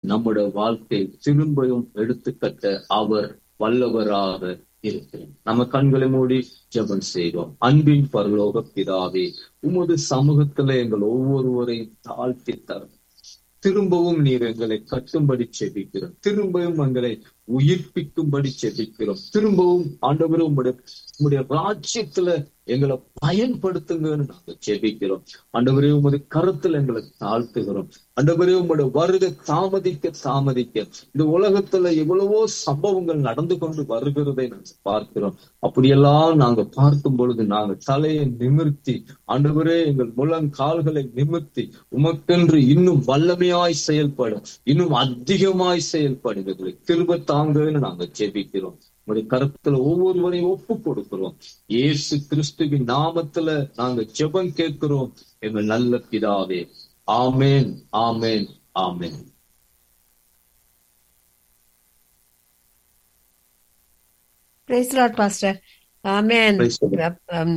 நம்முடைய வாழ்க்கை திரும்பவும் எடுத்துக்கட்ட அவர் வல்லவராக இருக்கிறார் நம்ம கண்களை மூடி ஜெபம் செய்வோம் அன்பின் பரலோக பிதாவே உமது சமூகத்துல எங்கள் ஒவ்வொருவரையும் தாழ்த்தி தரும் திரும்பவும் நீர் எங்களை கட்டும்படி செபிக்கிறோம் திரும்பவும் எங்களை உயிர்ப்பிக்கும்படி செபிக்கிறோம் திரும்பவும் ஆண்டவரும் உங்களுடைய உங்களுடைய ராஜ்யத்துல எங்களை பயன்படுத்துங்கன்னு நாங்க செபிக்கிறோம் ஆண்டவரே உமது கருத்துல எங்களை தாழ்த்துகிறோம் ஆண்டவரே உங்களுடைய வருகை தாமதிக்க தாமதிக்க இந்த உலகத்துல எவ்வளவோ சம்பவங்கள் நடந்து கொண்டு வருகிறதை நாங்க பார்க்கிறோம் அப்படியெல்லாம் நாங்க பார்க்கும் பொழுது நாங்க தலையை நிமிர்த்தி ஆண்டவரே எங்கள் முழங்கால்களை நிமிர்த்தி உமக்கென்று இன்னும் வல்லமையாய் செயல்படும் இன்னும் அதிகமாய் செயல்படுகிறது திரும்ப தாங்கன்னு நாங்க ஜெபிக்கிறோம் உங்களுடைய கருத்துல ஒவ்வொருவரையும் ஒப்பு கொடுக்கிறோம் இயேசு கிறிஸ்துவின் நாமத்துல நாங்க ஜெபம் கேட்கிறோம் எங்கள் நல்ல பிதாவே amen amen amen praise Lord pastor amen Praise the Lord. Um,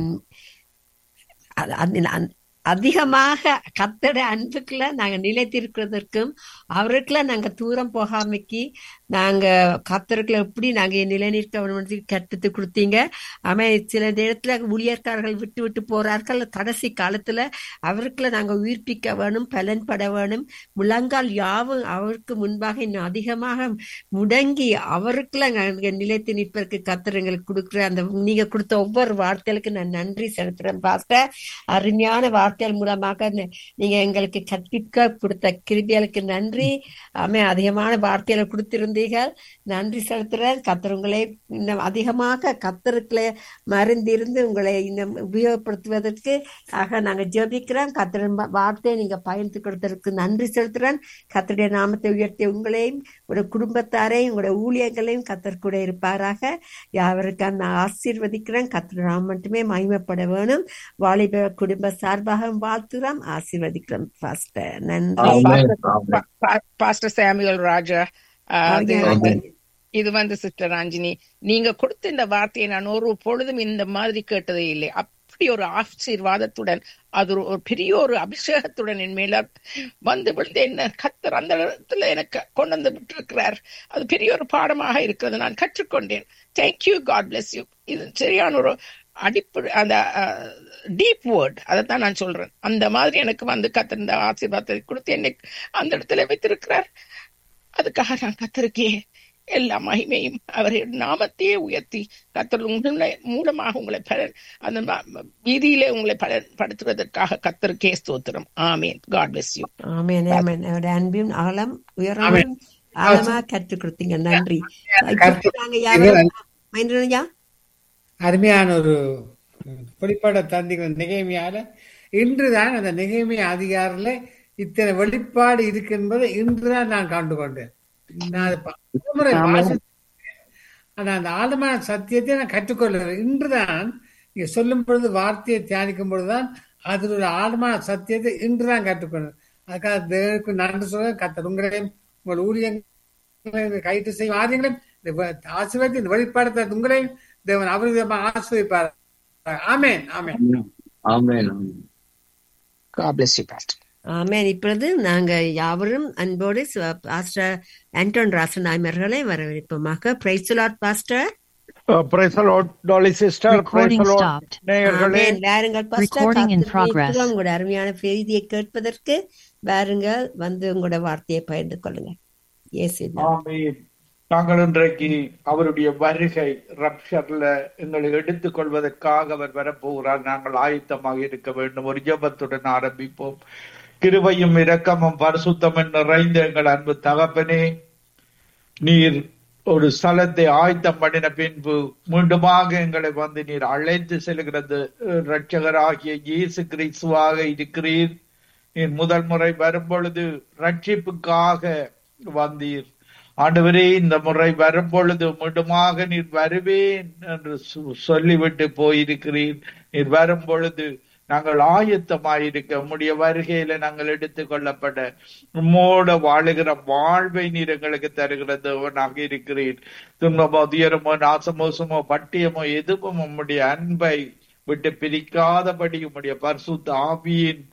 அது- அது- அந்த- அதிகமாக கத்தட அன்புக்குள்ள நாங்க நிலைத்திருக்கிறதற்கும் அவருக்குள்ள நாங்க தூரம் போகாமைக்கு நாங்க கத்தருக்குள்ள எப்படி நாங்க நிலை நிற்க வேணும்னு கற்றுத்து கொடுத்தீங்க ஆமா சில நேரத்துல ஊழியர்காரர்கள் விட்டு விட்டு போறார்கள் கடைசி காலத்துல அவருக்குள்ள நாங்க உயிர்ப்பிக்க வேணும் பலன் பட வேணும் முழங்கால் யாவும் அவருக்கு முன்பாக இன்னும் அதிகமாக முடங்கி அவருக்குள்ள நாங்க நிலைத்து நிற்பதற்கு கத்தர் எங்களுக்கு கொடுக்குற அந்த நீங்க கொடுத்த ஒவ்வொரு வார்த்தைகளுக்கு நான் நன்றி செலுத்துறேன் பாஸ்டர் அருமையான வார்த்தைகள் மூலமாக ந- நீங்க எங்களுக்கு கற்பிக்க கொடுத்த கிருபிகளுக்கு நன்றி ஆமே அதிகமான வார்த்தைகளை கொடுத்திருந்தீர்கள் நன்றி செலுத்துறேன் கத்தர் உங்களை இன்னும் அதிகமாக கத்தருக்குள்ள மருந்திருந்து உங்களை இன்னும் உபயோகப்படுத்துவதற்கு ஆக நாங்க ஜெபிக்கிறோம் கத்தரின் வா- வார்த்தையை நீங்க பயந்து கொடுத்ததற்கு நன்றி செலுத்துறேன் கத்தருடைய நாமத்தை உயர்த்திய உங்களையும் உங்களுடைய குடும்பத்தாரையும் உங்களுடைய ஊழியர்களையும் கத்தர் கூட இருப்பாராக யாவருக்கா நான் ஆசீர்வதிக்கிறேன் கத்தர் நாம் மட்டுமே மகிமைப்பட வேணும் வாலிப குடும்ப சார்பாக வாழ்த்துகிறோம் ஆசீர்வதிக்கிறோம் பாஸ்டர் நன்றி amen, pastor amen. Pastor Samuel Raja ஆஹ், அது ஆமென். வந்து இது வந்து சிஸ்டர் ராஞ்சினி நீங்க கொடுத்த இந்த வார்த்தையை நான் ஒரு பொழுதும் இந்த மாதிரி கேட்டதே இல்லை அப்படி ஒரு ஆசீர்வாதத்துடன் அது ஒரு ஒரு பெரிய ஒரு அபிஷேகத்துடன் என் மேல வந்து விழுந்து என்ன கத்தர் அந்த இடத்துல எனக்கு கொண்டு வந்து விட்டிருக்கிறார் அது பெரிய ஒரு பாடமாக இருக்கிறது நான் கற்றுக்கொண்டேன் தேங்க்யூ காட் bless யூ இது சரியான ஒரு அடிப்படை அந்த டீப் வேர்ட் அதைத்தான் நான் சொல்றேன் அந்த மாதிரி எனக்கு வந்து கத்தர் இந்த ஆசீர்வாதத்தை கொடுத்து என்னை அந்த இடத்துல வைத்திருக்கிறார் அதுக்காக நான் கத்தருக்கே எல்லா மகிமையும் அவருடைய நாமத்தையே உயர்த்தி கத்தர் உங்களை மூலமாக உங்களை பலன் அந்த ம- ம- வீதியிலே உங்களை பலன்படுத்துவதற்காக கத்தருக்கே ஸ்தோத்திரம் amen God bless you amen amen அவருடைய அன்பின் ஆழம் உயரமும் ஆழமா கற்றுக் கொடுத்தீங்க நன்றி இப்ப நாங்க யாரும் மகேந்திரன் ஐயா அருமையான ஒரு வெளிப்பாட தந்திகள் நிகைமையால இன்றுதான் அந்த நிகைமை அதிகாரில இத்தனை வெளிப்பாடு இருக்கு என்பதை இன்றுதான் நான் கண்டு கொண்டேன் நான் அதை ப- பலமுறை வாசித்திருக்கிறேன். ஆனா அந்த ஆழமான சத்தியத்தை நான் கற்றுக்கொள்கிறேன் இன்றுதான் நீங்க சொல்லும் பொழுது வார்த்தையை தியானிக்கும் பொழுதுதான் அதில் ஒரு ஆழமான சத்தியத்தை இன்றுதான் கற்றுக்கொண்டேன் அதுக்காக தேவனுக்கு நன்றி சொல்ல கத்தர் உங்களையும் உங்கள் ஊழியங்களையும் கைட்டு செய்யும் ஆரியங்களையும் ஆசீர்வாதத்தை இந்த வெளிப்பாடத்தை உங்களையும் தேவன் அவருக்கு ஆசிரியப்பார் amen amen amen amen God bless you pastor amen இப்பொழுது நாங்க யாவரும் அன்போடு சு- பாஸ்டர் ஆண்டோன் ராசநாயமர்களை வரவேற்போமாக praise Lord pastor Uh, praise the Lord, Dolly sister. Praise Recording the Lord, stopped. நேயர்களே ஆமென் வாருங்கள் பாஸ்டர் Recording in காத்திருக்கிறோம். progress. உங்களோட அருமையான செய்தியை கேட்பதற்கு வாருங்கள் வந்து உங்களோட வார்த்தையை பகிர்ந்து கொள்ளுங்க இயேசு ஆமென். நாங்கள் இன்றைக்கு அவருடைய வருகை ரப்ஷர்ல எங்களை எடுத்துக் கொள்வதற்காக அவர் வரப்போகிறார் நாங்கள் ஆயத்தமாக இருக்க வேண்டும் ஒரு ஜெபத்துடன் ஆரம்பிப்போம் கிருபையும் இரக்கமும் பரிசுத்தமும் நிறைந்த எங்கள் அன்பு தகப்பனே நீர் ஒரு ஸ்தலத்தை ஆயத்தம் பண்ணின பின்பு மீண்டுமாக எங்களை வந்து நீர் அழைத்து செல்கிறது இரட்சகராகிய இயேசு கிறிஸ்துவாக இருக்கிறீர் நீர் முதல் முறை வரும் பொழுது ரட்சிப்புக்காக வந்தீர் ஆண்டவரே இந்த முறை வரும் பொழுது மீண்டுமாக நீர் வருவேன் என்று சொ- சொல்லிவிட்டு போயிருக்கிறீர் நீர் வரும் பொழுது நாங்கள் ஆயத்தமாயிருக்க உம்முடைய வருகையில நாங்கள் எடுத்துக் கொள்ளப்பட உம்மோட வாழுகிற வாழ்வை நீர் எங்களுக்கு தருகிற தேவனாக இருக்கிறீர் துன்பமோ துயரமோ நாசமோசமோ பட்டியமோ எதுவும் உம்முடைய அன்பை விட்டு பிரிக்காதபடி உம்முடைய பரிசுத்த ஆவியின்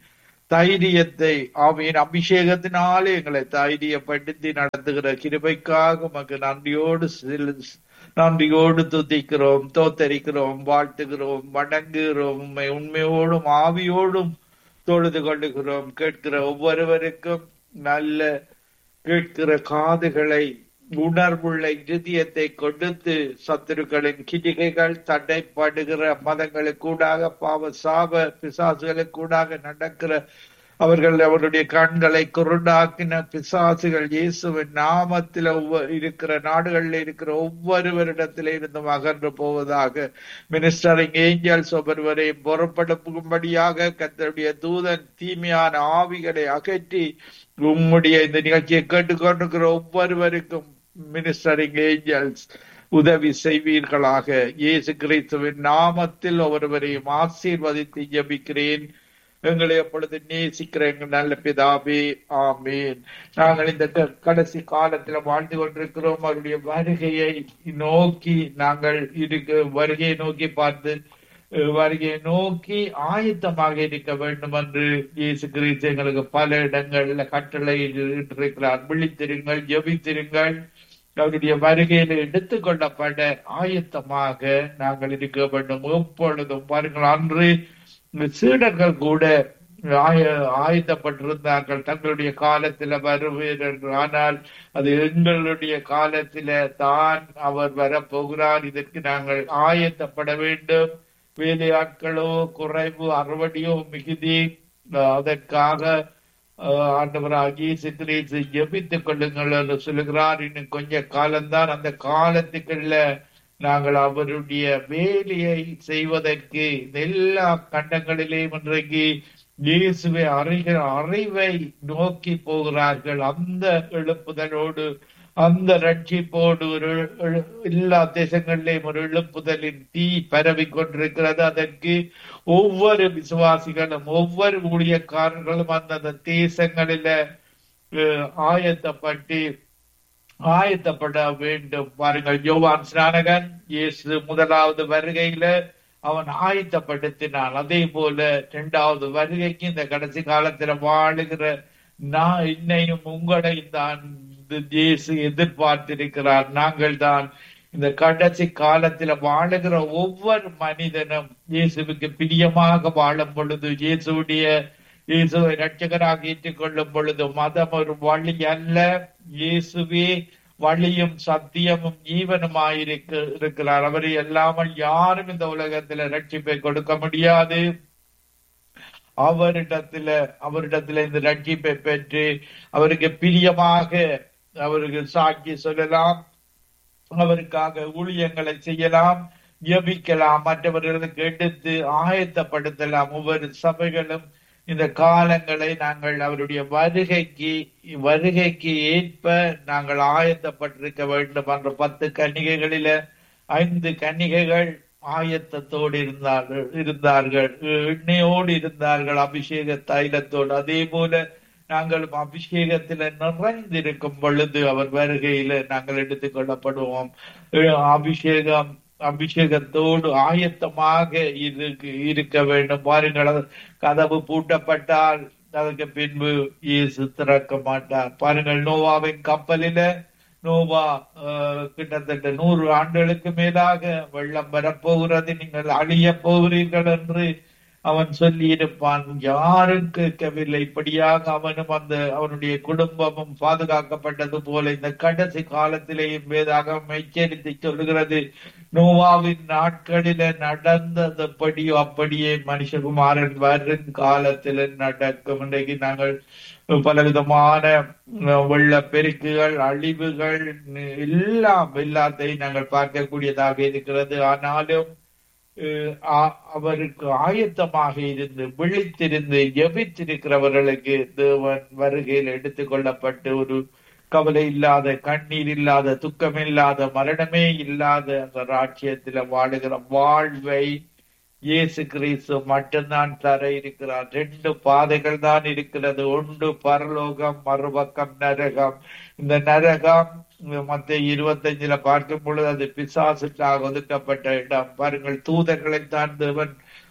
தைரியத்தை ஆவியின் அபிஷேகத்தினாலே எங்களை தைரியப்படுத்தி நடத்துகிற கிருபைக்காக உமக்கு நன்றியோடு செல்- நன்றியோடு துதிக்கிறோம் தோத்தரிக்கிறோம் வாழ்த்துகிறோம் வணங்குகிறோம் உண்மை உண்மையோடும் ஆவியோடும் தொழுது கொள்ளுகிறோம் கேட்கிற ஒவ்வொருவருக்கும் நல்ல கேட்கிற காதுகளை உணர்வுள்ள இருதயத்தை கொடுத்து சத்துருக்களின் கிடிகைகள் தடைப்படுகிற மதங்களுக்கூடாக பாவ சாப பிசாசுகளுக்கூடாக நடக்கிற அவர்கள் அவருடைய கண்களை குருடாக்கின பிசாசுகள் இயேசுவின் நாமத்தில் ஒவ்வொ- இருக்கிற நாடுகளில் இருக்கிற ஒவ்வொருவரிடத்திலே இருந்தும் அகன்று போவதாக மினிஸ்டரிங் ஏஞ்சல்ஸ் ஒவ்வொருவரையும் புறப்படும்படியாக கத்தருடைய தூதன் தீமையான ஆவிகளை அகற்றி உம்முடைய இந்த நிகழ்ச்சியை கேட்டுக்கொண்டிருக்கிற ஒவ்வொருவருக்கும் மினிஸ்டரிங் ஏஞ்சல்ஸ் உதவி செய்வீர்களாக இயேசு கிறிஸ்துவின் நாமத்தில் ஒவ்வொருவரையும் ஆசீர்வதித்து ஜெபிக்கிறேன் எங்களை எப்பொழுது நேசிக்கிற எங்கள் நல்ல பிதாவே ஆமீன் நாங்கள் இந்த க- கடைசி காலத்துல வாழ்ந்து கொண்டிருக்கிறோம் அவருடைய வருகையை நோக்கி நாங்கள் இருக்க வருகையை நோக்கி பார்த்து அஹ், வருகையை நோக்கி ஆயத்தமாக இருக்க வேண்டும் என்று இயேசு கிறிஸ்து எங்களுக்கு பல இடங்கள்ல கட்டளை இருக்கிறார் விழித்திருங்கள் ஜெபித்திருங்கள் அவருடைய வருகையில் எடுத்துக் கொள்ளப்பட ஆயத்தமாக நாங்கள் இருக்க வேண்டும் எப்பொழுதும் பாருங்கள் அன்று இந்த சீடர்கள் கூட ஆய- ஆயத்தப்பட்டிருந்தார்கள் தங்களுடைய காலத்துல வருவீர் என்று ஆனால் அது எங்களுடைய காலத்தில தான் அவர் வரப்போகிறார் இதற்கு நாங்கள் ஆயத்தப்பட வேண்டும் வேலையாட்களோ குறைவு அறுவடையோ மிகுதி அஹ் அதற்காக அஹ் ஆண்டவராகிய இயேசு கிறிஸ்து ஜெபித்துக் கொள்ளுங்கள் என்று சொல்லுகிறார் இன்னும் கொஞ்ச காலம்தான் அந்த காலத்துக்குள்ள நாங்கள் அவருடைய வேலையை செய்வதற்கு இந்த எல்லா கண்டங்களிலேயும் இன்றைக்கு இயேசுவை அறிகிற அறிவை நோக்கி போகிறார்கள் அந்த எழுப்புதலோடு அந்த ரட்சிப்போடு ஒரு எழு- எல்லா தேசங்களிலேயும் ஒரு எழுப்புதலின் தீ பரவி கொண்டிருக்கிறது அதற்கு ஒவ்வொரு விசுவாசிகளும் ஒவ்வொரு ஊழியக்காரர்களும் அந்தந்த தேசங்களில அஹ், ஆயத்தப்பட்டு ஆயத்தப்பட வேண்டும் பாருங்கள் யோவான் ஸ்நானகன் இயேசு முதலாவது வருகையில அவன் ஆயத்தப்படுத்தினான் அதே போல இரண்டாவது வருகைக்கு இந்த கடைசி காலத்துல வாழுகிற நான் இன்னையும் உங்களை தான் இந்த இயேசு எதிர்பார்த்திருக்கிறார் நாங்கள் தான் இந்த கடைசி காலத்துல வாழுகிற ஒவ்வொரு மனிதனும் இயேசுவுக்கு பிரியமாக வாழும் பொழுது இயேசுடைய இயேசுவை ரட்சகராக ஏற்றுக்கொள்ளும் பொழுது மதம் ஒரு வழி அல்ல இயேசுவே வழியும் சத்தியமும் ஜீவனுமாயிருக்கு இருக்கிறார் அவரை அல்லாமல் யாரும் இந்த உலகத்துல ரட்சிப்பை கொடுக்க முடியாது அவரிடத்துல அவரிடத்துல இந்த ரட்சிப்பை பெற்று அவருக்கு பிரியமாக அவருக்கு சாட்சி சொல்லலாம் அவருக்காக ஊழியங்களை செய்யலாம் ஜெபிக்கலாம் மற்றவர்களுக்கு எடுத்து ஆயத்தப்படுத்தலாம் ஒவ்வொரு சபைகளும் இந்த காலங்களை நாங்கள் அவருடைய வருகைக்கு வருகைக்கு ஏற்ப நாங்கள் ஆயத்தப்பட்டிருக்க வேண்டும் என்ற பத்து கன்னிகைகளில ஐந்து கன்னிகைகள் ஆயத்தத்தோடு இருந்தார்கள் இருந்தார்கள் எண்ணெயோடு இருந்தார்கள் அபிஷேக தைலத்தோடு அதே போல நாங்களும் அபிஷேகத்தில நிறைந்திருக்கும் பொழுது அவர் வருகையில நாங்கள் எடுத்துக் கொள்ளப்படுவோம் அஹ் அபிஷேகம் அபிஷேகத்தோடு ஆயத்தமாக இருக்கு இருக்க வேண்டும் பாருங்கள் அது கதவு பூட்டப்பட்டால் அதற்கு பின்பு இயேசு திறக்க மாட்டார் பாருங்கள் நோவாவின் கப்பலில நோவா அஹ், கிட்டத்தட்ட நூறு ஆண்டுகளுக்கு மேலாக வெள்ளம் வரப்போகிறது நீங்கள் அழிய போகிறீர்கள் என்று அவன் சொல்லி இருப்பான் யாரும் கேட்கவில்லை இப்படியாக அவனும் அந்த அவனுடைய குடும்பமும் பாதுகாக்கப்பட்டது போல இந்த கடைசி காலத்திலேயும் வேதாகம் எச்சரித்து சொல்லுகிறது நோவாவின் நாட்களில நடந்ததுபடியோ அப்படியே மனுஷகுமாரன் வரும் காலத்துல நடக்கும் இன்றைக்கு நாங்கள் பலவிதமான அஹ், வெள்ளப்பெருக்குகள் அழிவுகள் எல்லாம் எல்லாத்தையும் நாங்கள் பார்க்கக்கூடியதாக இருக்கிறது ஆனாலும் அஹ் ஆ- அவருக்கு ஆயத்தமாக இருந்து விழித்திருந்து ஜெபித்திருக்கிறவர்களுக்கு தேவன் வருகையில் எடுத்துக் கொள்ளப்பட்டு ஒரு கவலை இல்லாத கண்ணீர் இல்லாத துக்கம் இல்லாத மரணமே இல்லாத அந்த ராஜ்யத்துல வாழுகிற வாழ்வை இயேசு கிறிஸ்து மட்டும்தான் தர இருக்கிறார் ரெண்டு பாதைகள் தான் இருக்கிறது ஒன்று பரலோகம் மறுபக்கம் நரகம் இந்த நரகம் மத்த இருபத்தஞ்சுல பார்க்கும் பொழுது அது பிசாசுக்காக ஒதுக்கப்பட்ட இடம் பாருங்கள் தூதர்களை தான் தேவன்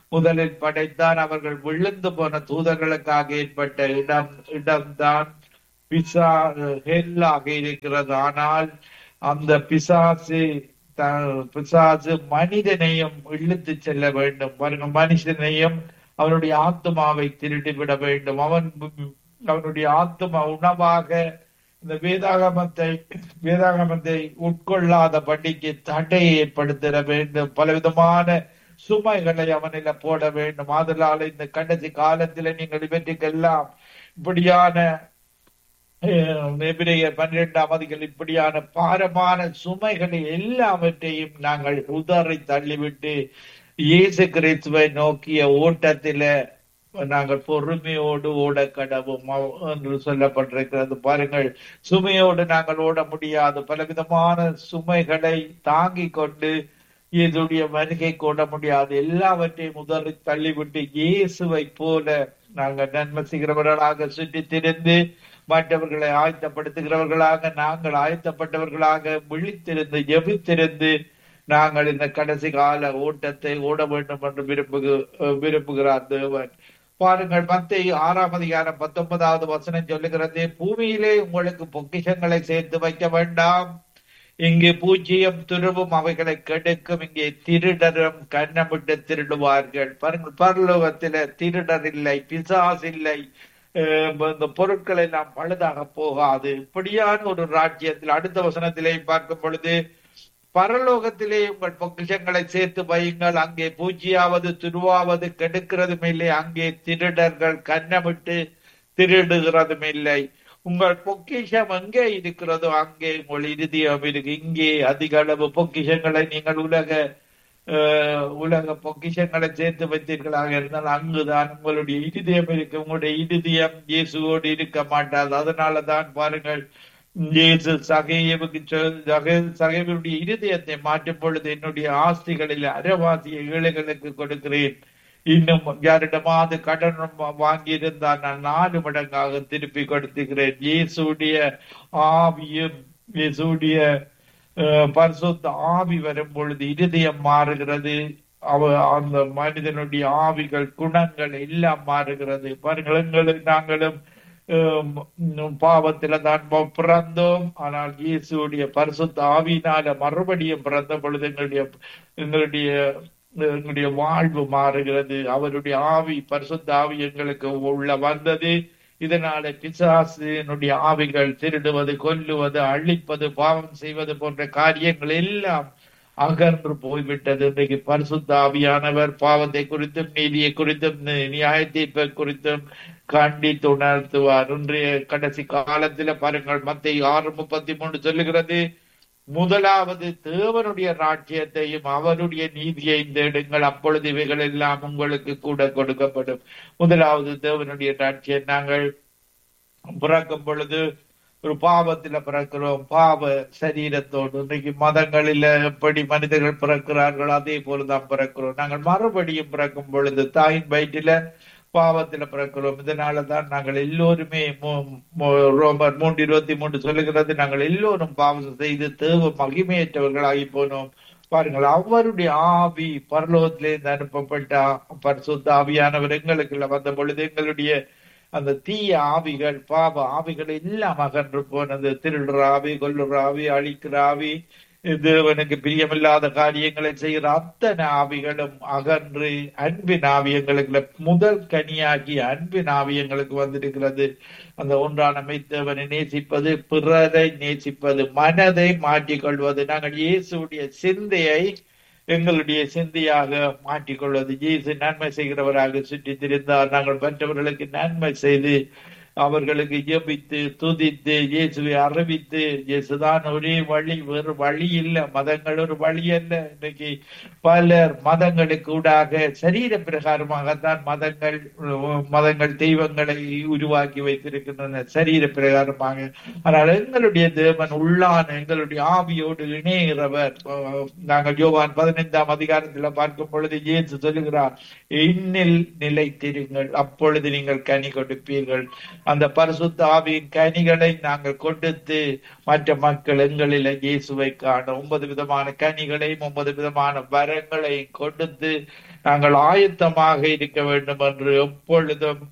முதலில் படைத்தான் அவர்கள் விழுந்து போன தூதர்களுக்காக ஏற்பட்ட இடம் இடம்தான் பிசா ஹெல்லாக இருக்கிறது ஆனால் அந்த பிசாசு த- பிசாசு மனிதனையும் இழுத்து செல்ல வேண்டும் பாருங்க மனுஷனையும் அவனுடைய ஆத்மாவை திருடி விட வேண்டும் அவன் அவனுடைய ஆத்மா உணவாக இந்த வேதாகமத்தை வேதாகமத்தை உட்கொள்ளாத படிக்கு தடையை ஏற்படுத்திட வேண்டும் பலவிதமான சுமைகளை அவனில போட வேண்டும் அதனால இந்த கடைசி காலத்துல நீங்கள் இவற்றுக்கெல்லாம் இப்படியான எபிரேயர் பன்னிரெண்டாம் அதிகள் இப்படியான பாரமான சுமைகளை எல்லாவற்றையும் நாங்கள் உதறி தள்ளிவிட்டு இயேசு கிறிஸ்துவை நோக்கிய ஓட்டத்தில நாங்கள் பொறுமையோடு ஓட கடவும் என்று சொல்லப்பட்டிருக்கிறது பாருங்கள் சுமையோடு நாங்கள் ஓட முடியாது பலவிதமான சுமைகளை தாங்கிக் கொண்டு இயேசுடைய வருகை கூட முடியாது எல்லாவற்றையும் உதறி தள்ளிவிட்டு இயேசுவை போல நாங்கள் நன்மை செய்கிறவர்களாக சுற்றி திரிந்து மற்றவர்களை ஆயத்தப்படுத்துகிறவர்களாக நாங்கள் ஆயத்தப்பட்டவர்களாக விழித்திருந்து ஜெபித்திருந்து நாங்கள் இந்த கடைசி கால ஓட்டத்தை ஓட வேண்டும் என்று விரும்புகு விரும்புகிறார் தேவன் பாருங்கள் மத்திய ஆறாம் அதிகாரம் பத்தொன்பதாவது வசனம் சொல்லுகிறது பூமியிலே உங்களுக்கு பொக்கிஷங்களை சேர்த்து வைக்க வேண்டாம் இங்கு பூஜ்ஜியம் துருவும் அவைகளை கெடுக்கும் இங்கே திருடரும் கண்ணமிட்டு திருடுவார்கள் பாருங்கள் பரலோகத்தில திருடர் இல்லை பிசாஸ் இல்லை அஹ் இந்த பொருட்கள் எல்லாம் பழுதாக போகாது இப்படியான ஒரு ராஜ்யத்தில் அடுத்த வசனத்திலே பார்க்கும் பொழுது பரலோகத்திலே உங்கள் பொக்கிஷங்களை சேர்த்து வையுங்கள் அங்கே பூஜ்ஜியாவது துருவாவது கெடுக்கிறதும் இல்லை அங்கே திருடர்கள் கண்ணமிட்டு திருடுகிறதும் இல்லை உங்கள் பொக்கிஷம் எங்கே இருக்கிறதோ அங்கே உங்கள் இறுதியம் இருக்கு இங்கே அதிக அளவு பொக்கிஷங்களை நீங்கள் உலக அஹ், உலக பொக்கிஷங்களை சேர்த்து வைத்தீர்களாக இருந்தால் அங்குதான் உங்களுடைய இருதயம் இருக்கு உங்களுடைய இருதயம் இயேசுவோடு இருக்க மாட்டாது அதனால தான் பாருங்கள் இயேசு சகையவுக்கு சகைவருடைய இருதயத்தை மாற்றும் பொழுது என்னுடைய ஆஸ்திகளில் அரைவாசிய ஏழைகளுக்கு கொடுக்கிறேன் இன்னும் யாரிடமாவது கடன் வாங்கியிருந்தால் நான் நாலு மடங்காக திருப்பி கொடுத்துக்கிறேன் இயேசுடைய ஆவியும் இயேசுடைய அஹ், பரிசுத்த ஆவி வரும் பொழுது இருதயம் மாறுகிறது அவ அந்த மனிதனுடைய ஆவிகள் குணங்கள் எல்லாம் மாறுகிறது பாருங்கள் எங்களுக்கு நாங்களும் ஆம், பாவத்தில தான் ப- பிறந்தோம் ஆனால் இயேசுடைய பரிசுத்த ஆவியினால மறுபடியும் பிறந்த பொழுது எங்களுடைய எங்களுடைய எங்களுடைய வாழ்வு மாறுகிறது அவருடைய ஆவி பரிசுத்த ஆவி எங்களுக்கு உள்ள வந்தது இதனால பிசாசினுடைய ஆவிகள் திருடுவது கொல்லுவது அழிப்பது பாவம் செய்வது போன்ற காரியங்கள் எல்லாம் அகன்று போய்விட்டது இன்றைக்கு பரிசுத்த ஆவியானவர் பாவத்தை குறித்தும் நீதியை குறித்தும் நி- நியாய தீர்ப்பை குறித்தும் கண்டித்து உணர்த்துவார் இன்றைய கடைசி காலத்துல பாருங்கள் மத்திய ஆறு முப்பத்தி மூணு சொல்லுகிறது முதலாவது தேவனுடைய ராஜ்யத்தையும் அவருடைய நீதியையும் தேடுங்கள் அப்பொழுது இவைகள் எல்லாம் உங்களுக்கு கூட கொடுக்கப்படும் முதலாவது தேவனுடைய ராஜ்யம் நாங்கள் பிறக்கும் பொழுது ஒரு பாவத்துல பிறக்கிறோம் பாவ சரீரத்தோடு இன்றைக்கு மதங்களில எப்படி மனிதர்கள் பிறக்கிறார்கள் அதே போலதான் பிறக்கிறோம் நாங்கள் மறுபடியும் பிறக்கும் பொழுது தாயின் வயிற்றில பாவத்துல பிறக்கிறோம் இதனாலதான் நாங்கள் எல்லோருமே மூ- மூ- ரோமர் மூன்று இருபத்தி மூன்று சொல்லுகிறது நாங்கள் எல்லோரும் பாவம் செய்து தேவ மகிமையற்றவர்களாகி போனோம் பாருங்கள் அவருடைய ஆவி பரலோகத்திலிருந்து அனுப்பப்பட்ட பரிசுத்த ஆவியானவர் எங்களுக்குள்ள வந்த பொழுது எங்களுடைய அந்த தீய ஆவிகள் பாவ ஆவிகள் எல்லாம் அகன்று போனது திருடுற ஆவி கொல்லுற ஆவி அழிக்கிற ஆவி தேவனுக்கு பிரியமில்லாத காரியங்களை செய்கிற அத்தனை ஆவிகளும் அகன்று அன்பின் ஆவி எங்களுக்கு முதல் கனியாகி அன்பின் ஆவி எங்களுக்கு வந்திருக்கிறது அந்த ஒன்றான மெய்த்தவனை நேசிப்பது பிறரை நேசிப்பது மனதை மாற்றிக்கொள்வது நாங்கள் இயேசுடைய சிந்தையை எங்களுடைய சிந்தையாக மாற்றிக்கொள்வது இயேசு நன்மை செய்கிறவராக சுற்றி திரிந்தார் நாங்கள் மற்றவர்களுக்கு நன்மை செய்து அவர்களுக்கு ஜெபித்து துதித்து இயேசுவை அறிவித்து இயேசுதான் ஒரே வழி வேறு வழி இல்லை மதங்கள் ஒரு வழி அல்ல இன்னைக்கு பலர் மதங்களுக்கு ஊடாக சரீர பிரகாரமாகத்தான் மதங்கள் மதங்கள் தெய்வங்களை உருவாக்கி வைத்திருக்கின்றன சரீர பிரகாரமாக ஆனால் எங்களுடைய தேவன் உள்ளான எங்களுடைய ஆவியோடு இணைகிறவர் அஹ், நாங்கள் யோவான் பதினைந்தாம் அதிகாரத்தில் பார்க்கும் பொழுது இயேசு சொல்லுகிறார் இன்னில் நிலைத்திருங்கள் அப்பொழுது நீங்கள் கனி கொடுப்பீர்கள் அந்த பரிசுத்த ஆவியின் கனிகளை நாங்கள் கொடுத்து மற்ற மக்கள் எங்களில் இயேசுவை காண ஒன்பது விதமான கனிகளையும் ஒன்பது விதமான வரங்களையும் கொடுத்து நாங்கள் ஆயத்தமாக இருக்க வேண்டும் என்று எப்பொழுதும்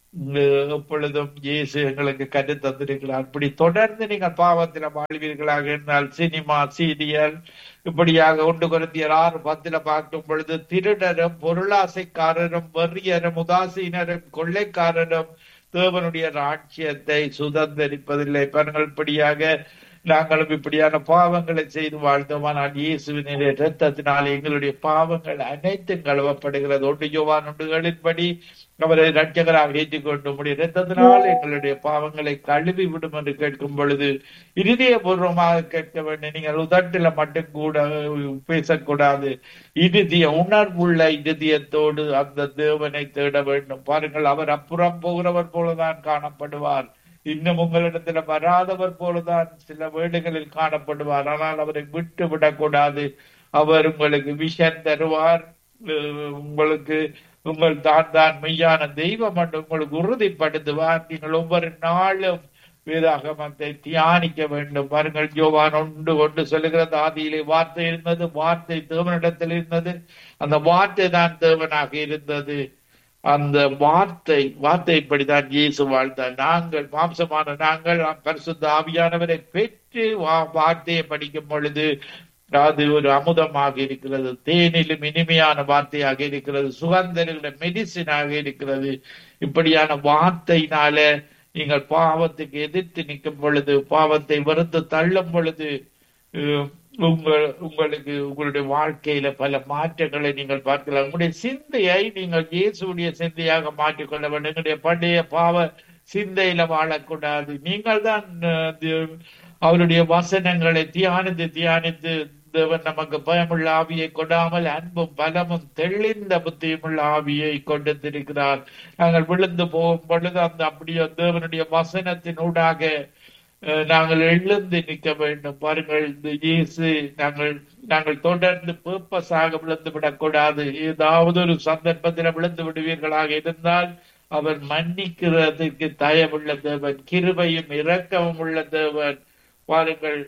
உம், எப்பொழுதும் இயேசு எங்களுக்கு கற்று தந்திருக்கிறார் இப்படி தொடர்ந்து நீங்கள் பாவத்தில் வாழ்வீர்களாக இருந்தால் சினிமா சீரியல் இப்படியாக ஒன்று குறைந்தியர் ஆறு பத்துல பார்க்கும் பொழுது திருடரும் பொருளாசைக்காரரும் வெறியரும் உதாசீனரும் கொள்ளைக்காரரும் தேவனுடைய ராட்சியத்தை சுதந்திரிப்பதில்லை பாருங்கள் இப்படியாக நாங்களும் இப்படியான பாவங்களை செய்து வாழ்ந்தோமானால் இயேசுவின் இரத்தத்தினால் எங்களுடைய பாவங்கள் அனைத்தும் கழுவப்படுகிறது ஒன்று யோவான் ஒன்றுகளின்படி அவரை ரட்சகராக ஏற்றுக்கொண்டு உடைய இரத்தத்தினால் எங்களுடைய பாவங்களை கழுவி விடும் என்று கேட்கும் பொழுது இருதயபூர்வமாக கேட்க வேண்டும் நீங்கள் உதட்டில மட்டும் கூட பேசக்கூடாது இறுதிய உணர்வுள்ள இருதயத்தோடு அந்த தேவனை தேட வேண்டும் பாருங்கள் அவர் அப்புறம் போகிறவர் போலதான் காணப்படுவார் இன்னும் உங்களிடத்துல வராதவர் போலதான் சில வேடுகளில் காணப்படுவார் ஆனால் அவரை விட்டு விடக்கூடாது அவர் உங்களுக்கு விஷன் தருவார் அஹ் உங்களுக்கு உங்கள் தான் தான் மெய்யான தெய்வம் என்று உங்களுக்கு உறுதிப்படுத்துவார் நீங்கள் ஒவ்வொரு நாளும் வேதாகமத்தை தியானிக்க வேண்டும் பாருங்கள் யோவான் ஒன்று ஒன்று சொல்லுகிறது ஆதியிலே வார்த்தை இருந்தது வார்த்தை தேவனிடத்தில் இருந்தது அந்த வார்த்தை தான் தேவனாக இருந்தது அந்த வார்த்தை வார்த்தை இப்படிதான் இயேசு வாழ்ந்தார் நாங்கள் மாம்சமான நாங்கள் பரிசுத்த ஆவியானவரை பெற்று வா- வார்த்தையை படிக்கும் பொழுது அது ஒரு அமுதமாக இருக்கிறது தேனிலும் இனிமையான வார்த்தையாக இருக்கிறது சுகந்தரில மெடிசினாக இருக்கிறது இப்படியான வார்த்தையினால நீங்கள் பாவத்துக்கு எதிர்த்து நிற்கும் பொழுது பாவத்தை வெறுத்து தள்ளும் பொழுது அஹ், உங்கள் உங்களுக்கு உங்களுடைய வாழ்க்கையில பல மாற்றங்களை நீங்கள் பார்க்கலாம் உங்களுடைய சிந்தையை நீங்கள் இயேசுடைய சிந்தையாக மாற்றிக்கொள்ள வேண்டும் எங்களுடைய பண்டைய பாவ சிந்தையில வாழக்கூடாது நீங்கள் தான் அஹ், தி- அவருடைய வசனங்களை தியானித்து தியானித்து தேவன் நமக்கு பயமுள்ள ஆவியை கொடாமல் அன்பும் பலமும் தெளிந்த புத்தியுமுள்ள ஆவியை கொண்டிருக்கிறார் நாங்கள் விழுந்து போகும் பொழுது அந்த அப்படியே தேவனுடைய வசனத்தின் ஊடாக அஹ், நாங்கள் எழுந்து நிற்க வேண்டும் பாருங்கள் இந்த இயேசு நாங்கள் நாங்கள் தொடர்ந்து பேப்பஸாக விழுந்து விடக்கூடாது ஏதாவது ஒரு சந்தர்ப்பத்தில் விழுந்து விடுவீர்களாக இருந்தால் அவர் மன்னிக்கிறதுக்கு தயவுள்ள தேவன் கிருபையும் இரக்கமும் உள்ள தேவன் பாருங்கள்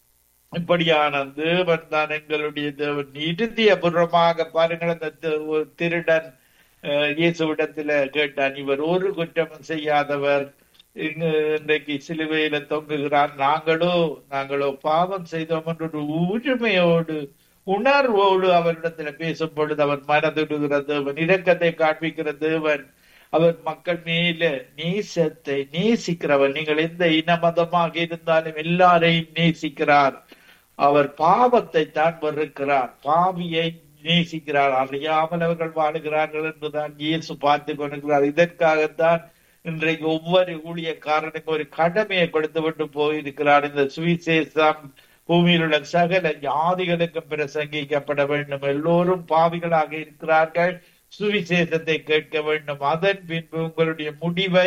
இப்படியான தேவன் தான் எங்களுடைய தேவன் இறுதியபூர்வமாக பாருங்கள் அந்த தி- ஒரு திருடன் அஹ், இயேசுவிடத்துல கேட்டான் இவர் ஒரு குற்றமும் செய்யாதவர் இங்கு இன்றைக்கு சிலுவையில தொங்குகிறார் நாங்களோ நாங்களோ பாவம் செய்தோம் என்ற ஒரு உரிமையோடு உணர்வோடு அவரிடத்துல பேசும் பொழுது அவர் மனதிடுகிற தேவன் இரக்கத்தை காண்பிக்கிற தேவன் அவர் மக்கள் மேல நேசத்தை நேசிக்கிறவர் நீங்கள் எந்த இன மதமாக இருந்தாலும் எல்லாரையும் நேசிக்கிறார் அவர் பாவத்தை தான் வெறுக்கிறார் பாவியை நேசிக்கிறார் அறியாமல் அவர்கள் வாழுகிறார்கள் என்றுதான் இயேசு பார்த்து கொண்டிருக்கிறார் இதற்காகத்தான் இன்றைக்கு ஒவ்வொரு ஊழியக்காரனுக்கு ஒரு கடமையை கொடுத்து விட்டு போயிருக்கிறார் இந்த சுவிசேஷம் பூமியில் உள்ள சகல ஜாதிகளுக்கும் பிரசங்கிக்கப்பட வேண்டும் எல்லோரும் பாவிகளாக இருக்கிறார்கள் சுவிசேஷத்தை கேட்க வேண்டும் அதன் பின்பு உங்களுடைய முடிவை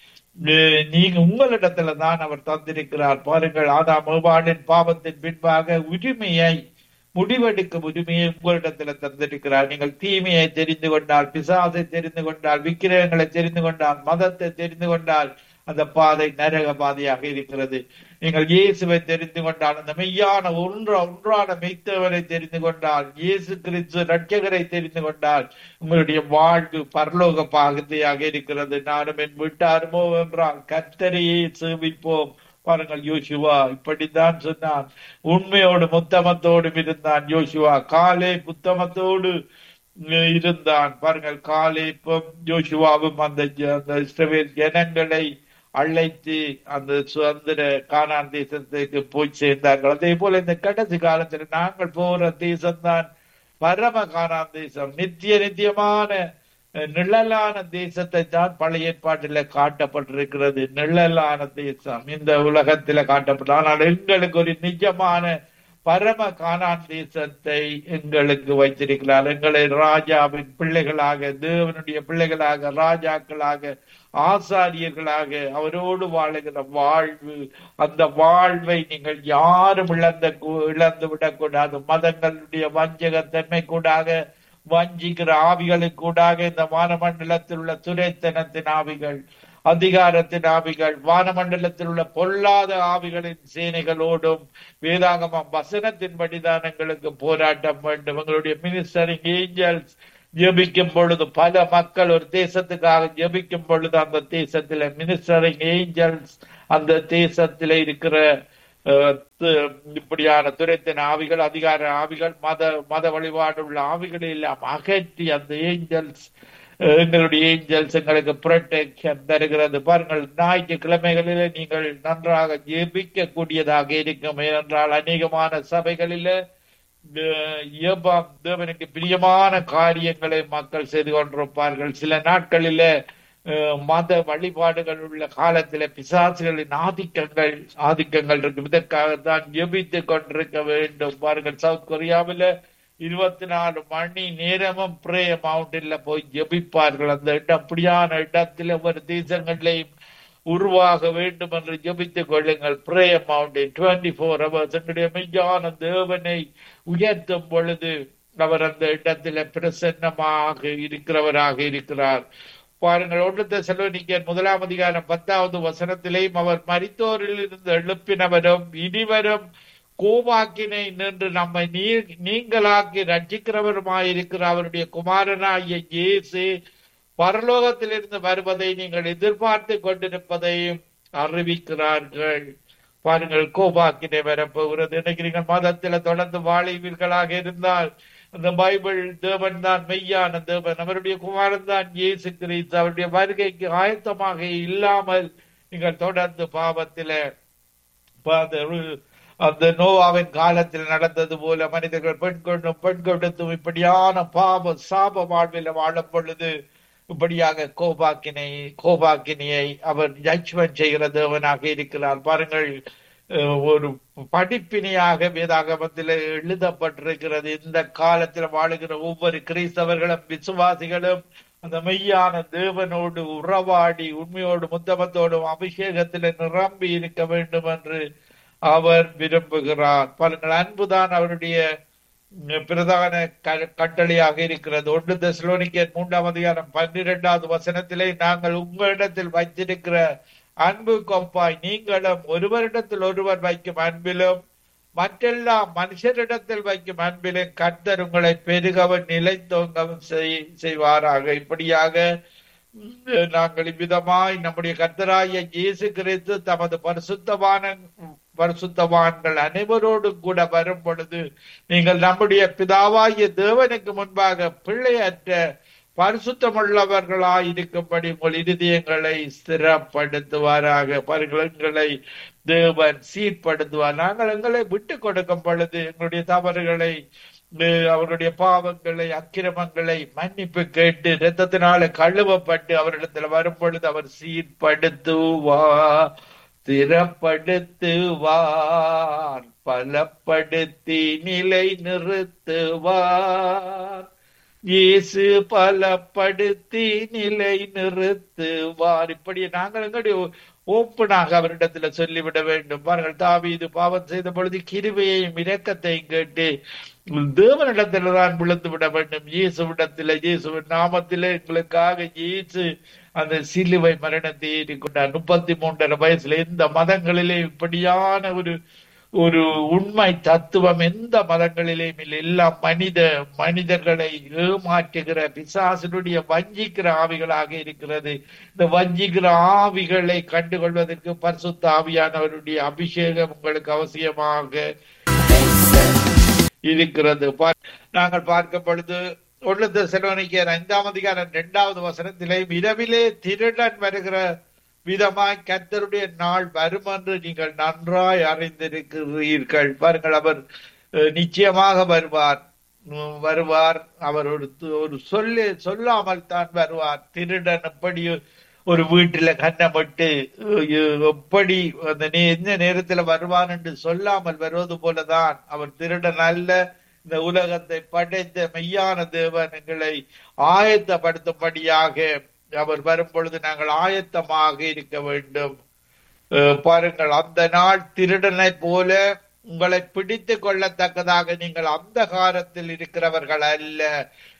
அஹ், நீங்க உங்களிடத்துல தான் அவர் தந்திருக்கிறார் பாருங்கள் ஆதாம் ஏவாளின் பாவத்தின் பின்பாக உரிமையை முடிவெடுக்கும் உரிமையை உங்களிடத்துல தந்திருக்கிறார் நீங்கள் தீமையை தெரிந்து கொண்டால் பிசாசை தெரிந்து கொண்டால் விக்கிரகங்களை தெரிந்து கொண்டால் மதத்தை தெரிந்து கொண்டால் அந்த பாதை நரக பாதையாக இருக்கிறது நீங்கள் இயேசுவை தெரிந்து கொண்டால் அந்த மெய்யான ஒன்ற ஒன்றான மெய்த்தவரை தெரிந்து கொண்டால் இயேசு கிறிஸ்து ரட்சகரை தெரிந்து கொண்டால் உங்களுடைய வாழ்வு பரலோக பாகத்தையாக இருக்கிறது நானும் என் வீட்டாருமோ என்றால் கர்த்தரையே சேவிப்போம் பாருங்கள் யோசுவா இப்படித்தான் சொன்னான் உண்மையோடு முத்தமத்தோடும் இருந்தான் யோசுவா காலே புத்தமத்தோடு அஹ், இருந்தான் பாருங்கள் காலே யோசுவாவும் அந்த ஜ- அந்த இஸ்ரவேல் ஜனங்களை அழைத்து அந்த சுதந்திர கானான் தேசத்துக்கு போய் சேர்ந்தார்கள் அதே போல இந்த கடைசி காலத்துல நாங்கள் போற தேசம்தான் பரம கானான் தேசம் நித்திய நித்தியமான அஹ், நிழலான தேசத்தை தான் பழைய ஏற்பாட்டில காட்டப்பட்டிருக்கிறது நிழலான தேசம் இந்த உலகத்தில காட்டப்பட்ட ஆனால் எங்களுக்கு ஒரு நிஜமான பரம கானான் தேசத்தை எங்களுக்கு வைத்திருக்கிறார் எங்களை ராஜாவின் பிள்ளைகளாக தேவனுடைய பிள்ளைகளாக ராஜாக்களாக ஆசாரியர்களாக அவரோடு வாழுகிற வாழ்வு அந்த வாழ்வை நீங்கள் யாரும் இழந்த இழந்து விடக்கூடாது மதங்களுடைய வஞ்சகத்தன்மை கூடாக வஞ்சிக்கிற ஆவிகளுக்கு கூடாக இந்த வானமண்டலத்தில் உள்ள துரைத்தனத்தின் ஆவிகள் அதிகாரத்தின் ஆவிகள் வானமண்டலத்தில் உள்ள பொல்லாத ஆவிகளின் சேனைகளோடும் வேதாகமம் வசனத்தின்படிதான் எங்களுக்கு போராட்டம் வேண்டும் எங்களுடைய மினிஸ்டரிங் ஏஞ்சல்ஸ் ஜெபிக்கும் பொழுது பல மக்கள் ஒரு தேசத்துக்காக ஜெபிக்கும் பொழுது அந்த தேசத்தில மினிஸ்டரிங் ஏஞ்சல்ஸ் அந்த தேசத்தில இருக்கிற அஹ், து- இப்படியான துரைத்தின் ஆவிகள் அதிகார ஆவிகள் மத மத வழிபாடு உள்ள ஆவிகளை எல்லாம் அகற்றி அந்த ஏஞ்சல்ஸ் எங்களுடைய ஏஞ்சல்ஸ் எங்களுக்கு ப்ரொடெக்ஷன் தருகிறது பாருங்கள் ஞாயிற்றுக்கிழமைகளிலே நீங்கள் நன்றாக ஜெபிக்க கூடியதாக இருக்கும் ஏனென்றால் அநேகமான சபைகளிலே அஹ், இயேபாம் தேவனுக்கு பிரியமான காரியங்களை மக்கள் செய்து கொண்டிருப்பார்கள் சில நாட்களிலே அஹ், மத வழிபாடுகள் உள்ள காலத்திலே பிசாசுகளின் ஆதிக்கங்கள் ஆதிக்கங்கள் இருக்கும் இதற்காகத்தான் ஜெபித்துக் கொண்டிருக்க வேண்டும் பாருங்கள் சவுத் கொரியாவில இருபத்தி நாலு மணி நேரமும் பிரே மவுண்டின்ல போய் ஜெபிப்பார்கள் அந்த இடம் அப்படியான இடத்துல ஒவ்வொரு தேசங்களையும் உருவாக வேண்டும் என்று ஜெபித்துக் கொள்ளுங்கள் பிரே மவுண்டின் டுவெண்ட்டி ஃபோர் ஹவர்ஸ் எங்களுடைய மெய்யான தேவனை உயர்த்தும் பொழுது அவர் அந்த இடத்துல பிரசன்னமாக இருக்கிறவராக இருக்கிறார் பாருங்கள் ஒன்று தெசலோனிக்கர் முதலாம் அதிகாரம் பத்தாவது வசனத்திலேயும் அவர் மரித்தோரில் இருந்து எழுப்பினவரும் இனிவரும் கோபாக்கினை நின்று நம்மை நீ- நீங்களாக்கி ரட்சிக்கிறவருமாயிருக்கிற அவருடைய குமாரனாகிய இயேசு பரலோகத்திலிருந்து வருவதை நீங்கள் எதிர்பார்த்து கொண்டிருப்பதையும் அறிவிக்கிறார்கள் பாருங்கள் கோபாக்கினை வரப்போகிறது இன்னைக்கு நீங்கள் மதத்தில தொடர்ந்து வாழிவீர்களாக இருந்தால் அந்த பைபிள் தேவன் தான் மெய்யான தேவன் அவருடைய குமாரன் தான் இயேசு கிறிஸ்து அவருடைய வருகைக்கு ஆயத்தமாக இல்லாமல் நீங்கள் தொடர்ந்து பாவத்தில அந்த ஒரு- அந்த நோவாவின் காலத்தில் நடந்தது போல மனிதர்கள் பெண் கொண்டும் பெண் கொடுத்தும் இப்படியான பாவ சாப வாழ்வில் வாழும் பொழுது இப்படியாக கோபாக்கினை கோபாக்கினியை அவர் ஜட்ஜ்மெண்ட் செய்கிற தேவனாக இருக்கிறார் பாருங்கள் அஹ், ஒரு படிப்பினையாக வேதாகமத்தில் எழுதப்பட்டிருக்கிறது இந்த காலத்தில் வாழுகிற ஒவ்வொரு கிறிஸ்தவர்களும் விசுவாசிகளும் அந்த மெய்யான தேவனோடு உறவாடி உண்மையோடு முத்தமத்தோடும் அபிஷேகத்தில் நிரம்பி இருக்க வேண்டும் என்று அவர் விரும்புகிறார் பாருங்கள் அன்புதான் அவருடைய உம், பிரதான க- கட்டளையாக இருக்கிறது ஒன்று தெசலோனிக்கர் மூன்றாம் அதிகாரம் பன்னிரெண்டாவது வசனத்திலே நாங்கள் உங்களிடத்தில் வைத்திருக்கிற அன்பு கொப்பாய் நீங்களும் ஒருவரிடத்தில் ஒருவர் வைக்கும் அன்பிலும் மற்றெல்லா மனுஷரிடத்தில் வைக்கும் அன்பிலும் கர்த்தர் உங்களை பெருகவும் நிலைத்தோங்கவும் செய்- செய்வாராக இப்படியாக உம், நாங்கள் இவ்விதமாய் நம்முடைய கர்த்தராகிய இயேசு கிறிஸ்து தமது பரிசுத்தவான பரிசுத்தவான்கள் அனைவரோடும் கூட வரும் பொழுது நீங்கள் நம்முடைய பிதாவாகிய தேவனுக்கு முன்பாக பிள்ளையற்ற பரிசுத்தமுள்ளவர்களாய் இருக்கும்படி உங்கள் இருதயங்களை ஸ்திரப்படுத்துவாராக பாருங்கள் எங்களை தேவன் சீர்படுத்துவார் நாங்கள் எங்களை விட்டு கொடுக்கும் பொழுது எங்களுடைய தவறுகளை அஹ், அவருடைய பாவங்களை அக்கிரமங்களை மன்னிப்பு கேட்டு இரத்தத்தினால கழுவப்பட்டு அவரிடத்தில் வரும் பொழுது அவர் சீர்படுத்துவார் திறப்படுத்துவார் பலப்படுத்தி நிலை நிறுத்துவார் இயேசு பலப்படுத்தி நிலை நிறுத்துவார் இப்படி நாங்கள் எங்களுடைய ஓப்பனாக அவரிடத்துல சொல்லிவிட வேண்டும் பாருங்கள் தாவீது பாவம் செய்த பொழுது கிருபையையும் இரக்கத்தையும் கேட்டு தேவனிடத்துல தான் விழுந்து விட வேண்டும் இயேசுவிடத்துல இயேசுவின் நாமத்திலே எங்களுக்காக இயேசு அந்த சிலுவை மரணத்தை ஏறிக்கொண்டார் முப்பத்தி மூன்றரை வயசுல எந்த மதங்களிலே இப்படியான ஒரு ஒரு உண்மை தத்துவம் எந்த மதங்களிலேயும் இல்லை எல்லாம் மனித மனிதர்களை ஏமாற்றுகிற பிசாசனுடைய வஞ்சிக்கிற ஆவிகளாக இருக்கிறது இந்த வஞ்சிக்கிற ஆவிகளை கண்டுகொள்வதற்கு பரிசுத்த ஆவியானவருடைய அபிஷேகம் உங்களுக்கு அவசியமாக இருக்கிறது பா- நாங்கள் பார்க்கும் பொழுது ஒன்று தெசலோனிக்கர் ஐந்தாம் அதிகாரம் இரண்டாவது வசனத்திலே இரவிலே திருடன் வருகிற விதமாய் கர்த்தருடைய நாள் வரும் என்று நீங்கள் நன்றாய் அறிந்திருக்கிறீர்கள் பாருங்கள் அவர் அஹ், நிச்சயமாக வருவார் உம், வருவார் அவர் ஒரு து- ஒரு சொல்லு சொல்லாமல் தான் வருவார் திருடன் எப்படி ஒரு வீட்டுல கண்ணமிட்டு அஹ், எப்படி அந்த நே- எந்த நேரத்துல வருவான் என்று சொல்லாமல் வருவது போலதான் அவர் திருடன் அல்ல இந்த உலகத்தை படைத்த மெய்யான தேவன் எங்களை ஆயத்தப்படுத்தும்படியாக அவர் வரும் பொழுது நாங்கள் ஆயத்தமாக இருக்க வேண்டும் அஹ் பாருங்கள் அந்த நாள் திருடனை போல உங்களை பிடித்து கொள்ளத்தக்கதாக நீங்கள் அந்த காலத்தில் இருக்கிறவர்கள் அல்ல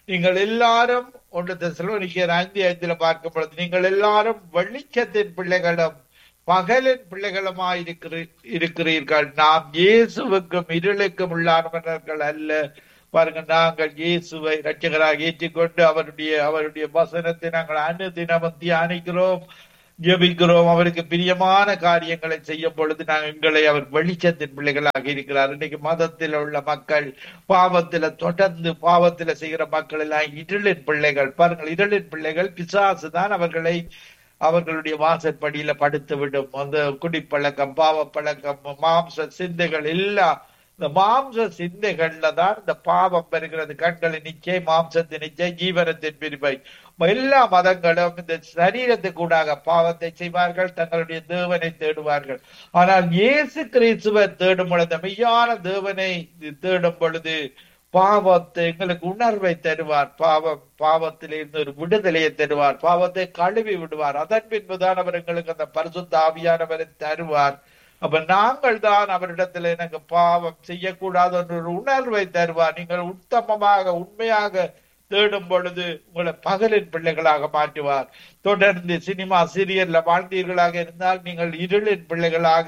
நீங்கள் எல்லாரும் ஒன்று தெசலோனிக்கர் ஐந்து ஐந்துல பார்க்கும் பொழுது நீங்கள் எல்லாரும் வெளிச்சத்தின் பிள்ளைகளும் பகலின் பிள்ளைகளுமாய் இருக்கிறீ இருக்கிறீர்கள் நாம் இயேசுவுக்கும் இருளுக்கும் உள்ளானவர்கள் அல்ல பாருங்க நாங்கள் இயேசுவை ரட்சகராக ஏற்றுக்கொண்டு அவருடைய அவருடைய வசனத்தை நாங்கள் அனுதினமும் தியானிக்கிறோம் ஜெபிக்கிறோம் அவருக்கு பிரியமான காரியங்களை செய்யும் பொழுது நாங்கள் எங்களை அவர் வெளிச்சத்தின் பிள்ளைகளாக இருக்கிறார் இன்னைக்கு மதத்தில் உள்ள மக்கள் பாவத்துல தொடர்ந்து பாவத்துல செய்கிற மக்கள் எல்லாம் இருளின் பிள்ளைகள் பாருங்கள் இருளின் பிள்ளைகள் பிசாசு தான் அவர்களை அவர்களுடைய வாசற்படியில படுத்து விடும் அந்த குடிப்பழக்கம் பாவ பழக்கம் மாம்ச சிந்தைகள் எல்லாம் இந்த மாம்ச சிந்தைகள்ல தான் இந்த பாவம் பெறுகிறது கண்களின் நிச்சய மாம்சத்தின் நிச்சய ஜீவனத்தின் பிரிவை எல்லா மதங்களும் இந்த சரீரத்துக்கு கூடாக பாவத்தை செய்வார்கள் தங்களுடைய தேவனை தேடுவார்கள் ஆனால் இயேசு கிறிஸ்துவை தேடும் பொழுது மெய்யான தேவனை தேடும் பொழுது பாவத்தை எங்களுக்கு உணர்வை தருவார் பாவம் பாவத்திலிருந்து ஒரு விடுதலையை தருவார் பாவத்தை கழுவி விடுவார் அதன் பின்புதான் அவர் எங்களுக்கு அந்த பரிசுத்த ஆவியானவரை தருவார் அப்ப நாங்கள் தான் அவரிடத்துல எனக்கு பாவம் செய்யக்கூடாது என்ற ஒரு உணர்வை தருவார் நீங்கள் உத்தமமாக உண்மையாக தேடும் பொழுது உங்களை பகலின் பிள்ளைகளாக மாற்றுவார் தொடர்ந்து சினிமா சீரியல்ல வாழ்ந்தீர்களாக இருந்தால் நீங்கள் இருளின் பிள்ளைகளாக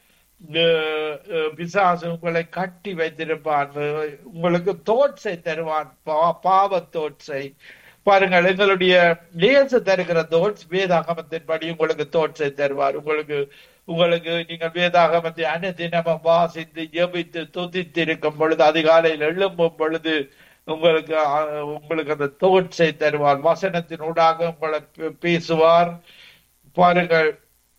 பிசாசு உங்களை கட்டி வைத்திருப்பான் உங்களுக்கு தோட்சை தருவான் பாவ தோட்சை பாருங்கள் எங்களுடைய இயேசு தருகிற தோட்ஸ் வேதாகமத்தின்படி உங்களுக்கு தோட்சை தருவார் உங்களுக்கு உங்களுக்கு நீங்கள் வேதாகமத்தை அனுதினமும் வாசித்து ஜெபித்து துதித்து இருக்கும் பொழுது அதிகாலையில் எழும்பும் பொழுது உங்களுக்கு உங்களுக்கு அந்த தோட்சை தருவார் வசனத்தினூடாக உங்களை பேசுவார் பாருங்கள்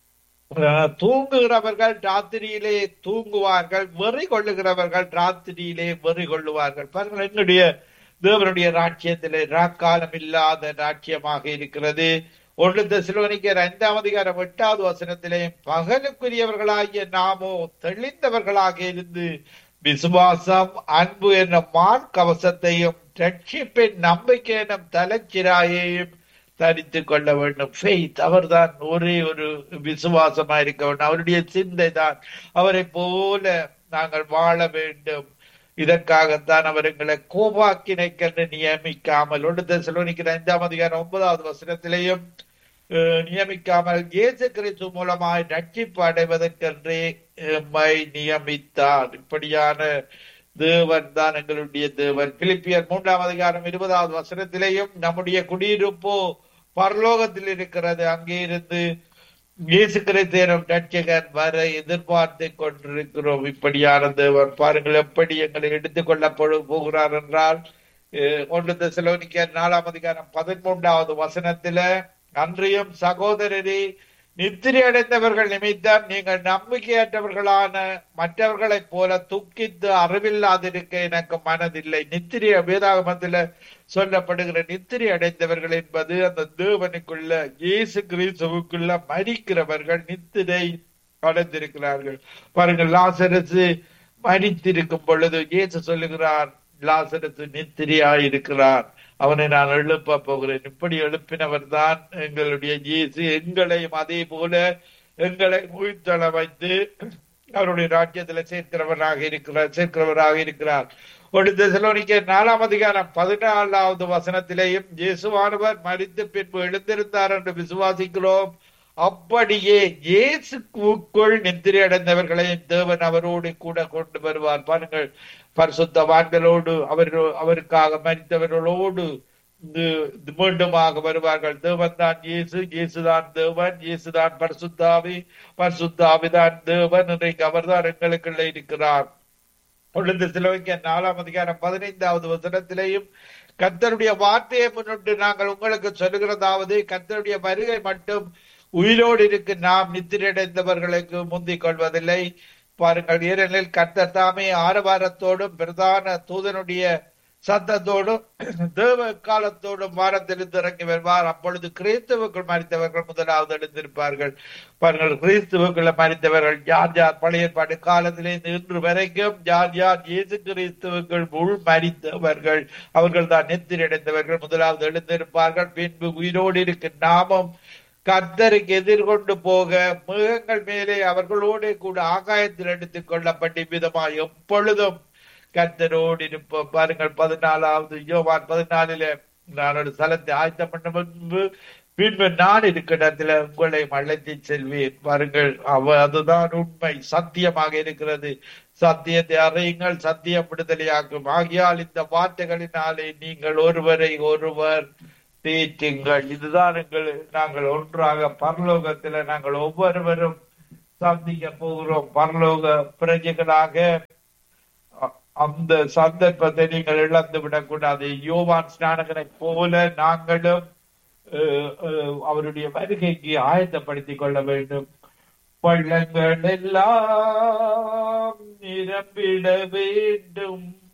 தூங்குகிறவர்கள் ராத்திரியிலே தூங்குவார்கள் வெறி கொள்ளுகிறவர்கள் ராத்திரியிலே வெறி கொள்ளுவார்கள் பாருங்கள் என்னுடைய தேவனுடைய ராட்சியத்திலே ராக்காலம் இல்லாத ராட்சியமாக இருக்கிறது ஒன்று தசிலோனிக்கர் ஐந்தாம் அதிகாரம் எட்டாவது வசனத்திலே பகலுக்குரியவர்களாகிய நாமோ தெளிந்தவர்களாக இருந்து விசுவாசம் அன்பு என்னும் மான் கவசத்தையும் ரட்சிப்பின் நம்பிக்கை என்னும் தலைச்சிராயையும் தரித்து கொள்ள வேண்டும் ஃபெய்த் அவர்தான் ஒரே ஒரு விசுவாசமா இருக்க வேண்டும் அவருடைய சிந்தை தான் அவரை போல நாங்கள் வாழ வேண்டும் இதற்காகத்தான் அவர் எங்களை கோபாக்கினைக்கென்று நியமிக்காமல் ஒன்று செலவழிக்கிற ஐந்தாம் அதிகாரம் ஒன்பதாவது வசனத்திலேயும் நியமிக்காமல் இயேசு கிறிஸ்து மூலமாய் ரட்சிப்பு அடைவதற்கென்றே எம்மை நியமித்தார் இப்படியான தேவன் தான் எங்களுடைய தேவன் பிலிப்பியர் மூன்றாம் அதிகாரம் இருபதாவது வசனத்திலேயும் நம்முடைய குடியிருப்போ பரலோகத்தில் இருக்கிறது அங்கே இருந்து இயேசு கிறிஸ்தேனும் ரட்சகர் வர எதிர்பார்த்து கொண்டிருக்கிறோம் இப்படியான தேவன் பாருங்கள் எப்படி எங்களை எடுத்துக் கொள்ள போகிறார் என்றால் ஒன்று செலவனிக்க நாலாம் அதிகாரம் பதிமூன்றாவது வசனத்தில அன்றையும் சகோதரரே நித்திரை அடைந்தவர்கள் நிமித்தம் நீங்கள் நம்பிக்கையற்றவர்களான மற்றவர்களைப் போல துக்கித்து அறிவில்லாதிருக்க எனக்கு மனதில்லை நித்திரை வேதாகமத்துல சொல்லப்படுகிற நித்திரை அடைந்தவர்கள் என்பது அந்த தேவனுக்குள்ள இயேசு கிறிஸ்துவுக்குள்ள மறிக்கிறவர்கள் நித்திரை அடைந்திருக்கிறார்கள் பாருங்கள் லாசரசு மறித்திருக்கும் பொழுது இயேசு சொல்லுகிறார் லாசரசு நித்திரையாயிருக்கிறார் அவனை நான் எழுப்ப போகிறேன் இப்படி எழுப்பினவர் தான் எங்களுடைய இயேசு எங்களையும் அதே போல எங்களை உயிர்த்தள வைத்து அவருடைய ராஜ்யத்துல சேர்க்கிறவராக இருக்கிறார் சேர்க்கிறவராக இருக்கிறார் ஒரு திசலோனிக்க நாலாம் அதிகாரம் பதினாலாவது வசனத்திலேயும் இயேசுவானவர் மறித்து பின்பு எழுந்திருந்தார் என்று விசுவாசிக்கிறோம் அப்படியே இயேசுக்குள் நித்திரை அடைந்தவர்களையும் தேவன் அவரோடு கூட கொண்டு வருவார் பாருங்கள் பரிசுத்தவான்களோடு அவர் அவருக்காக மறித்தவர்களோடு மீண்டுமாக வருவார்கள் தேவன் தான் இயேசு இயேசுதான் தேவன் இயேசுதான் பரிசுத்தாவி பரிசுத்தாவிதான் தேவன் இன்றைக்கு அவர்தான் எங்களுக்குள்ள இருக்கிறார் பொழுது சிலவைக்க நாலாம் அதிகாரம் பதினைந்தாவது வசனத்திலேயும் கத்தருடைய வார்த்தையை முன்னிட்டு நாங்கள் உங்களுக்கு சொல்லுகிறதாவது கத்தருடைய வருகை மட்டும் உயிரோடு இருக்கு நாம் நித்திரடைந்தவர்களுக்கு முந்திக் கொள்வதில்லை பாருங்கள் ஏனெனில் கர்த்தர் தாமே ஆரவாரத்தோடும் பிரதான தூதனுடைய சத்தத்தோடும் தேவ காலத்தோடும் வாரத்திலிருந்து இறங்கி வருவார் அப்பொழுது கிறிஸ்துவுக்குள் மறித்தவர்கள் முதலாவது எழுந்திருப்பார்கள் பாருங்கள் கிறிஸ்துவுக்குள்ள மறித்தவர்கள் யார் யார் பழைய பாட்டு காலத்திலிருந்து இன்று வரைக்கும் யார் யார் இயேசு கிறிஸ்துவுக்குள் உள் மறித்தவர்கள் அவர்கள் தான் நெத்திரடைந்தவர்கள் முதலாவது எழுந்திருப்பார்கள் பின்பு உயிரோடு இருக்கும் நாமும் கர்த்தருக்கு எதிர்கொண்டு போக மிருகங்கள் மேலே அவர்களோடு கூட ஆகாயத்தில் எடுத்துக் கொள்ளப்பட்ட விதமாய் எப்பொழுதும் கத்தரோடு இருப்போம் பாருங்கள் பதினாலாவது யோவான் பதினாலில நான் ஒரு ஸ்தலத்தை ஆயத்தம் பண்ண முன்பு பின்பு நான் இருக்கிற இடத்துல உங்களை அழைத்து செல்வேன் பாருங்கள் அவ அதுதான் உண்மை சத்தியமாக இருக்கிறது சத்தியத்தை அறியுங்கள் சத்தியம் விடுதலையாக்கும் ஆகியால் இந்த வார்த்தைகளினாலே நீங்கள் ஒருவரை ஒருவர் தேற்றுங்கள் இதுதான் எங்கள் நாங்கள் ஒன்றாக பரலோகத்துல நாங்கள் ஒவ்வொருவரும் சந்திக்க போகிறோம் பரலோக பிரஜைகளாக அ- அந்த சந்தர்ப்பத்தை நீங்கள் இழந்து விடக்கூடாது யோவான் ஸ்நானகனை போல நாங்களும் அஹ், அஹ், அவருடைய வருகைக்கு ஆயத்தப்படுத்திக் கொள்ள வேண்டும் பள்ளங்கள் எல்லாம் நிரம்பிட வேண்டும்